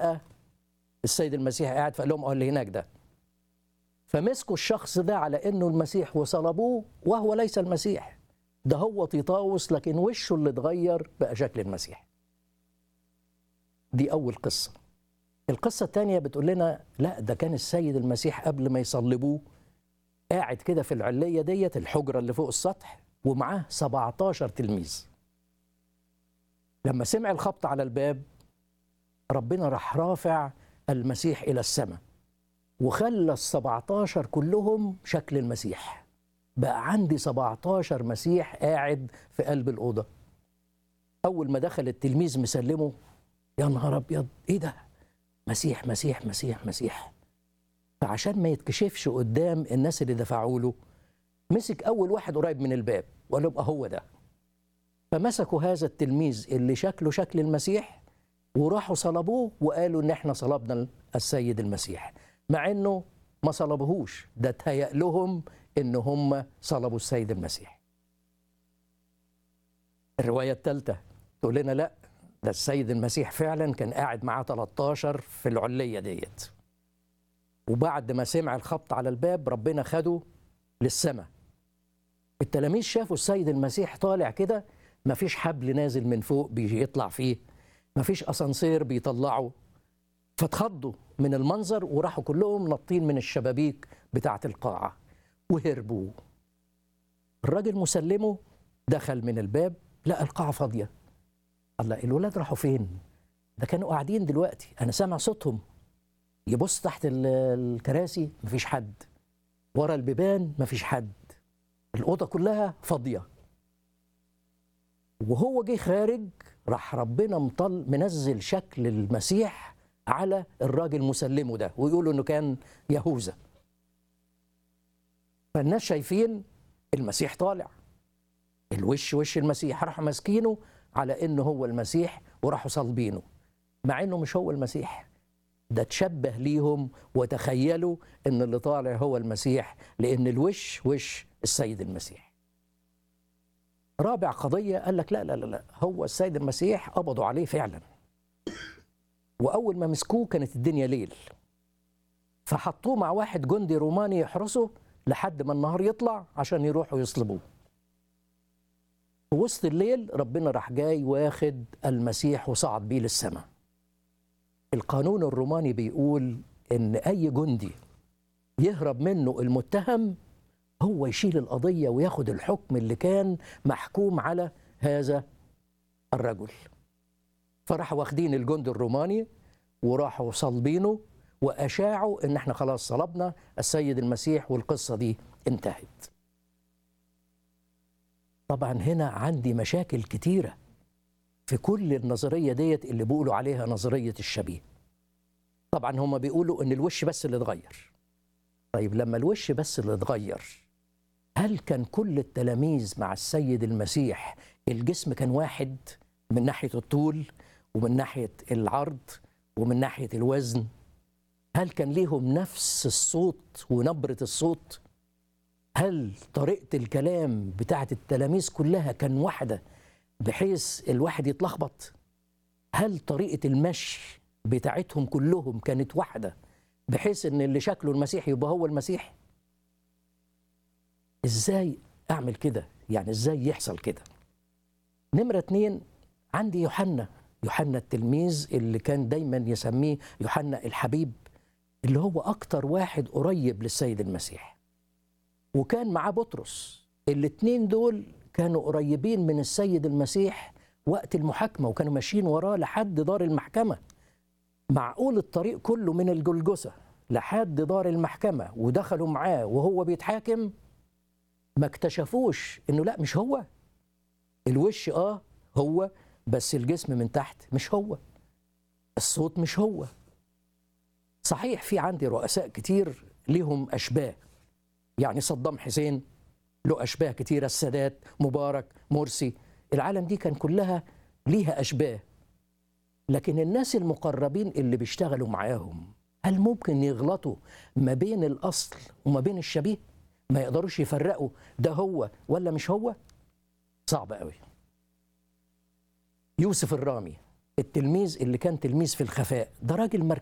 لقى السيد المسيح قاعد فقال لهم اه اللي هناك ده فمسكوا الشخص ده على انه المسيح وصلبوه وهو ليس المسيح ده هو تيطاوس لكن وشه اللي اتغير بقى شكل المسيح دي اول قصه القصه الثانيه بتقول لنا لا ده كان السيد المسيح قبل ما يصلبوه قاعد كده في العليه ديت الحجره اللي فوق السطح ومعاه 17 تلميذ لما سمع الخبط على الباب ربنا راح رافع المسيح الى السماء وخلى ال 17 كلهم شكل المسيح بقى عندي 17 مسيح قاعد في قلب الأوضة أول ما دخل التلميذ مسلمه يا نهار أبيض إيه ده مسيح مسيح مسيح مسيح فعشان ما يتكشفش قدام الناس اللي دفعوا له مسك أول واحد قريب من الباب وقال يبقى هو ده فمسكوا هذا التلميذ اللي شكله شكل المسيح وراحوا صلبوه وقالوا ان احنا صلبنا السيد المسيح مع انه ما صلبوهوش ده اتهيأ لهم ان هم صلبوا السيد المسيح الرواية الثالثة تقول لنا لا ده السيد المسيح فعلا كان قاعد معاه 13 في العلية ديت وبعد ما سمع الخبط على الباب ربنا خده للسماء التلاميذ شافوا السيد المسيح طالع كده مفيش حبل نازل من فوق بيطلع فيه مفيش اسانسير بيطلعه فاتخضوا من المنظر وراحوا كلهم نطين من الشبابيك بتاعه القاعه وهربوا الراجل مسلمه دخل من الباب لقى القاعه فاضيه الله الولاد راحوا فين ده كانوا قاعدين دلوقتي انا سامع صوتهم يبص تحت ال- الكراسي مفيش حد ورا البيبان مفيش حد الاوضه كلها فاضيه وهو جه خارج راح ربنا مطل منزل شكل المسيح على الراجل مسلمه ده ويقولوا انه كان يهوذا فالناس شايفين المسيح طالع الوش وش المسيح راحوا ماسكينه على انه هو المسيح وراحوا صلبينه مع انه مش هو المسيح ده تشبه ليهم وتخيلوا ان اللي طالع هو المسيح لان الوش وش السيد المسيح رابع قضية قال لك لا لا لا لا هو السيد المسيح قبضوا عليه فعلا وأول ما مسكوه كانت الدنيا ليل فحطوه مع واحد جندي روماني يحرسه لحد ما النهار يطلع عشان يروحوا يصلبوه في وسط الليل ربنا راح جاي واخد المسيح وصعد بيه للسماء القانون الروماني بيقول ان اي جندي يهرب منه المتهم هو يشيل القضية وياخد الحكم اللي كان محكوم على هذا الرجل فراحوا واخدين الجند الروماني وراحوا صلبينه وأشاعوا إن احنا خلاص صلبنا السيد المسيح والقصة دي انتهت طبعا هنا عندي مشاكل كتيرة في كل النظرية ديت اللي بيقولوا عليها نظرية الشبيه طبعا هما بيقولوا إن الوش بس اللي اتغير طيب لما الوش بس اللي اتغير هل كان كل التلاميذ مع السيد المسيح الجسم كان واحد من ناحية الطول ومن ناحية العرض ومن ناحية الوزن هل كان ليهم نفس الصوت ونبرة الصوت هل طريقة الكلام بتاعت التلاميذ كلها كان واحدة بحيث الواحد يتلخبط هل طريقة المشي بتاعتهم كلهم كانت واحدة بحيث ان اللي شكله المسيح يبقى هو المسيح ازاي اعمل كده يعني ازاي يحصل كده نمرة اتنين عندي يوحنا يوحنا التلميذ اللي كان دايما يسميه يوحنا الحبيب اللي هو اكتر واحد قريب للسيد المسيح وكان معاه بطرس الاتنين دول كانوا قريبين من السيد المسيح وقت المحاكمة وكانوا ماشيين وراه لحد دار المحكمة معقول الطريق كله من الجلجسة لحد دار المحكمة ودخلوا معاه وهو بيتحاكم ما اكتشفوش انه لا مش هو الوش اه هو بس الجسم من تحت مش هو الصوت مش هو صحيح في عندي رؤساء كتير ليهم اشباه يعني صدام حسين له اشباه كتيره السادات مبارك مرسي العالم دي كان كلها ليها اشباه لكن الناس المقربين اللي بيشتغلوا معاهم هل ممكن يغلطوا ما بين الاصل وما بين الشبيه ما يقدروش يفرقوا ده هو ولا مش هو صعب قوي يوسف الرامي التلميذ اللي كان تلميذ في الخفاء ده راجل